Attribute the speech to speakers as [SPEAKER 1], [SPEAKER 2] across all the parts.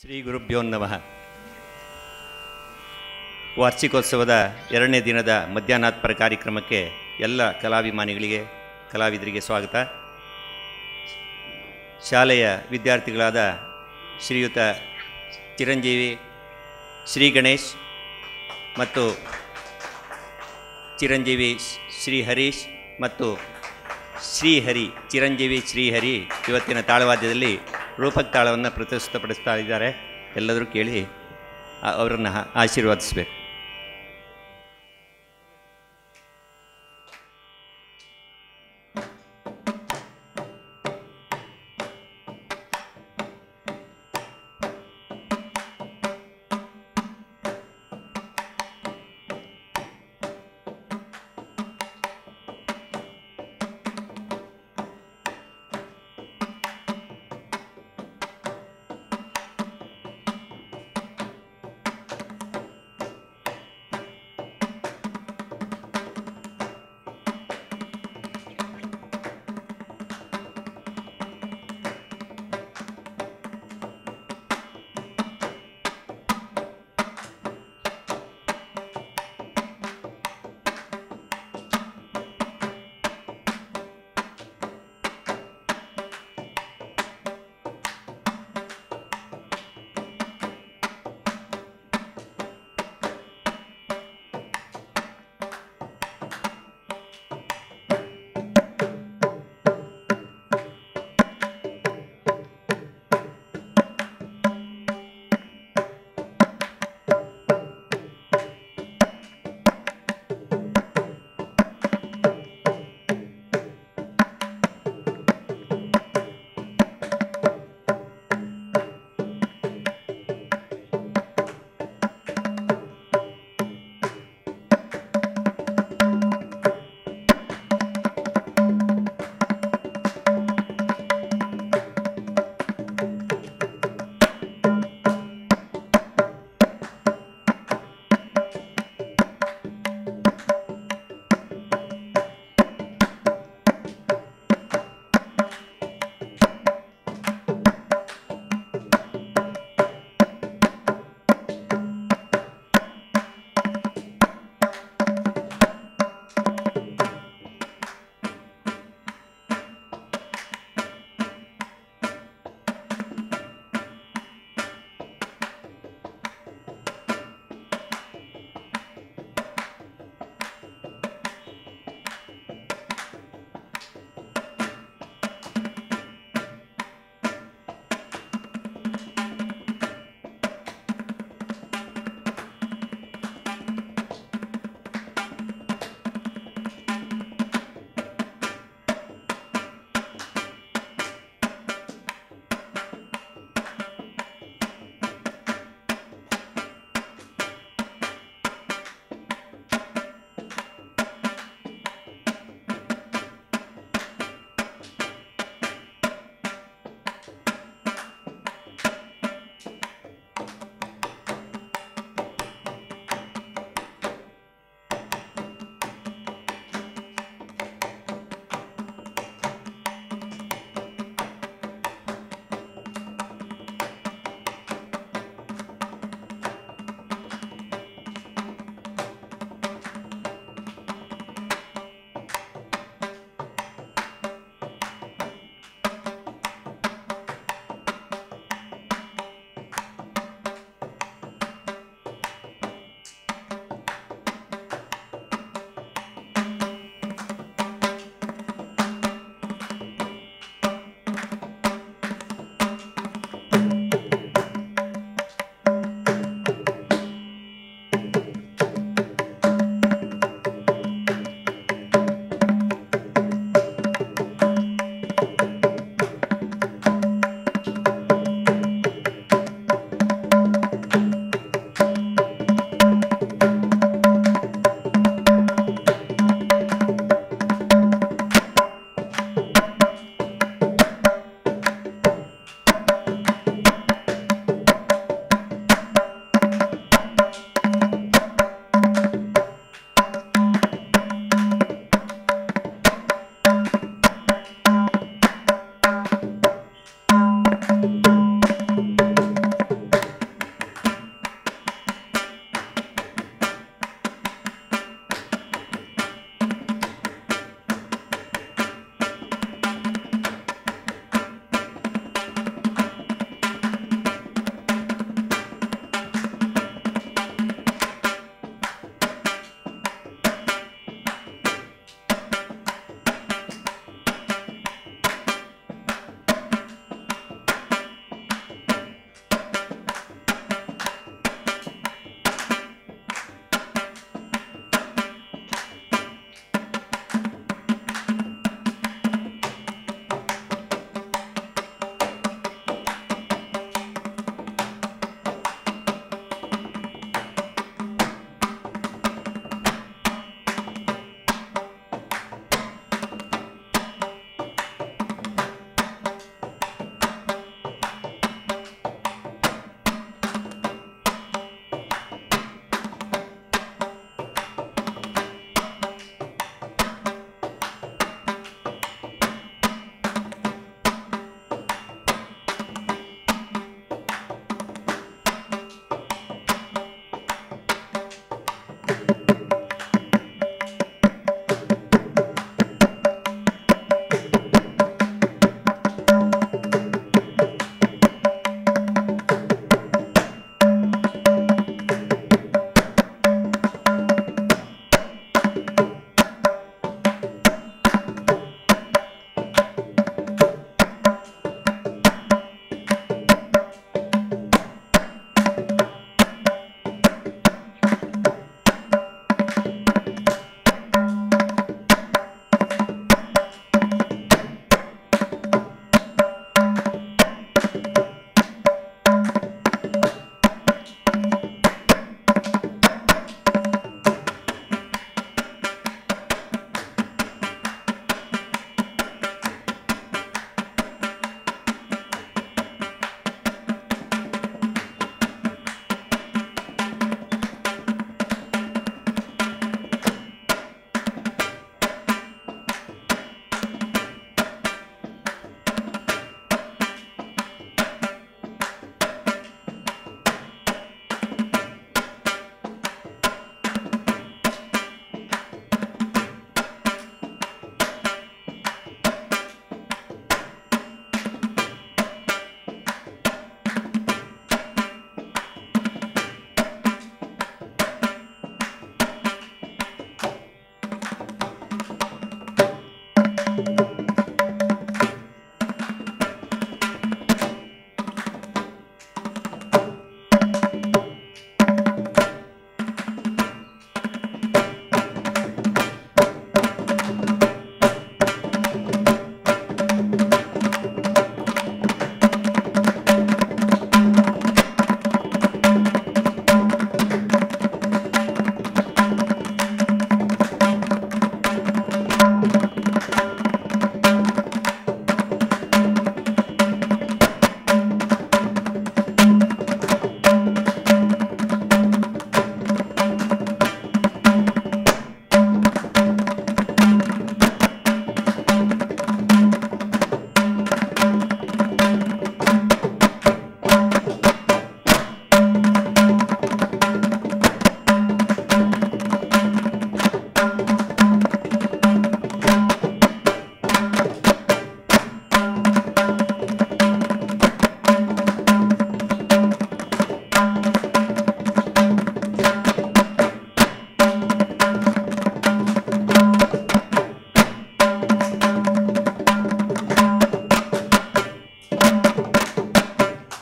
[SPEAKER 1] ಶ್ರೀ ಗುರುಭ್ಯೋ ನಮಃ ವಾರ್ಷಿಕೋತ್ಸವದ ಎರಡನೇ ದಿನದ ಮಧ್ಯಾಹ್ನಾತ್ಪರ ಕಾರ್ಯಕ್ರಮಕ್ಕೆ ಎಲ್ಲ ಕಲಾಭಿಮಾನಿಗಳಿಗೆ ಕಲಾವಿದರಿಗೆ ಸ್ವಾಗತ ಶಾಲೆಯ ವಿದ್ಯಾರ್ಥಿಗಳಾದ ಶ್ರೀಯುತ ಚಿರಂಜೀವಿ ಶ್ರೀ ಗಣೇಶ್ ಮತ್ತು ಚಿರಂಜೀವಿ ಶ್ರೀ ಹರೀಶ್ ಮತ್ತು ಶ್ರೀಹರಿ ಚಿರಂಜೀವಿ ಶ್ರೀಹರಿ ಇವತ್ತಿನ ತಾಳವಾದ್ಯದಲ್ಲಿ ರೂಪಕ ತಾಳವನ್ನು ಪ್ರಸ್ತುತಪಡಿಸ್ತಾ ಇದ್ದಾರೆ ಎಲ್ಲರೂ ಕೇಳಿ ಆ- ಅವರನ್ನು ಆಶೀರ್ವಾದಿಸಬೇಕು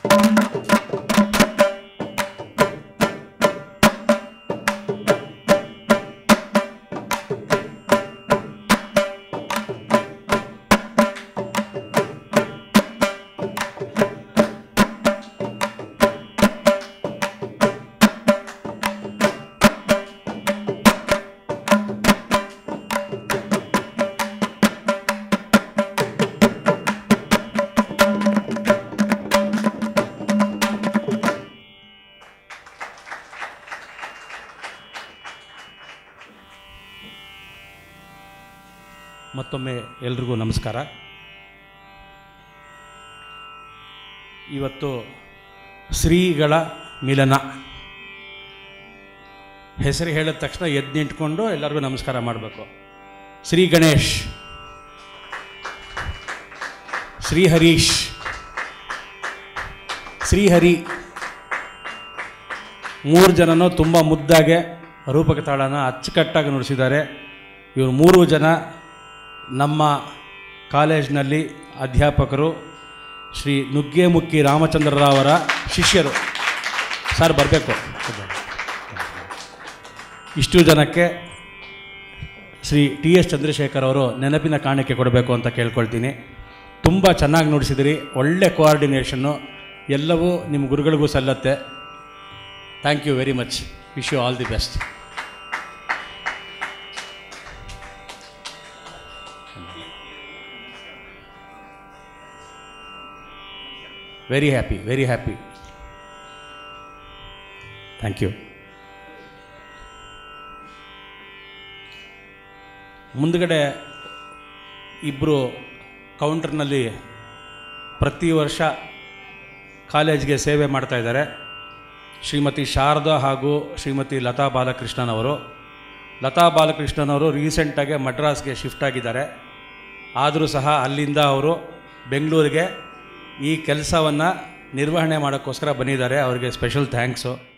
[SPEAKER 2] ಮತ್ತೊಮ್ಮೆ ಎಲ್ರಿಗೂ ನಮಸ್ಕಾರ ಇವತ್ತು ಶ್ರೀಗಳ ಮಿಲನ ಹೆಸರು ಹೇಳಿದ ತಕ್ಷಣ ಎದ್ದು ನಿಂತ್ಕೊಂಡು ಎಲ್ಲರಿಗೂ ನಮಸ್ಕಾರ ಮಾಡಬೇಕು ಶ್ರೀ ಗಣೇಶ್ ಶ್ರೀ ಹರೀಶ್ ಶ್ರೀಹರಿ ಮೂರು ಜನನೂ ತುಂಬ ಮುದ್ದಾಗೆ ರೂಪಕ ತಾಳನ ಅಚ್ಚುಕಟ್ಟಾಗಿ ನುಡಿಸಿದ್ದಾರೆ ಇವರು ಮೂರು ಜನ ನಮ್ಮ ಕಾಲೇಜಿನಲ್ಲಿ ಅಧ್ಯಾಪಕರು ಶ್ರೀ ನುಗ್ಗೇಮುಖಿ ರಾಮಚಂದ್ರರಾವರ ಶಿಷ್ಯರು ಸರ್ ಬರಬೇಕು ಇಷ್ಟು ಜನಕ್ಕೆ ಶ್ರೀ ಟಿ ಎಸ್ ಚಂದ್ರಶೇಖರ್ ಅವರು ನೆನಪಿನ ಕಾಣಿಕೆ ಕೊಡಬೇಕು ಅಂತ ಕೇಳ್ಕೊಳ್ತೀನಿ ತುಂಬ ಚೆನ್ನಾಗಿ ನುಡಿಸಿದಿರಿ ಒಳ್ಳೆ ಕೋಆರ್ಡಿನೇಷನ್ನು ಎಲ್ಲವೂ ನಿಮ್ಮ ಗುರುಗಳಿಗೂ ಸಲ್ಲತ್ತೆ thank you very much wish you all the best very happy very happy thank you ಮುಂದುಗಡೆ ಇಬ್ಬರು ಕೌಂಟರ್ನಲ್ಲಿ ಪ್ರತಿ ವರ್ಷ ಕಾಲೇಜ್ಗೆ ಸೇವೆ ಮಾಡ್ತಾ ಇದ್ದಾರೆ ಶ್ರೀಮತಿ ಶಾರದಾ ಹಾಗೂ ಶ್ರೀಮತಿ ಲತಾ ಬಾಲಕೃಷ್ಣನ್ ಅವರು ಲತಾ ಬಾಲಕೃಷ್ಣನ್ ಅವರು ರೀಸೆಂಟಾಗಿ ಮಡ್ರಾಸ್ಗೆ ಶಿಫ್ಟ್ ಆಗಿದ್ದಾರೆ ಆದರೂ ಸಹ ಅಲ್ಲಿಂದ ಅವರು ಬೆಂಗಳೂರಿಗೆ ಈ ಕೆಲಸವನ್ನು ನಿರ್ವಹಣೆ ಮಾಡೋಕ್ಕೋಸ್ಕರ ಬಂದಿದ್ದಾರೆ ಅವರಿಗೆ ಸ್ಪೆಷಲ್ ಥ್ಯಾಂಕ್ಸು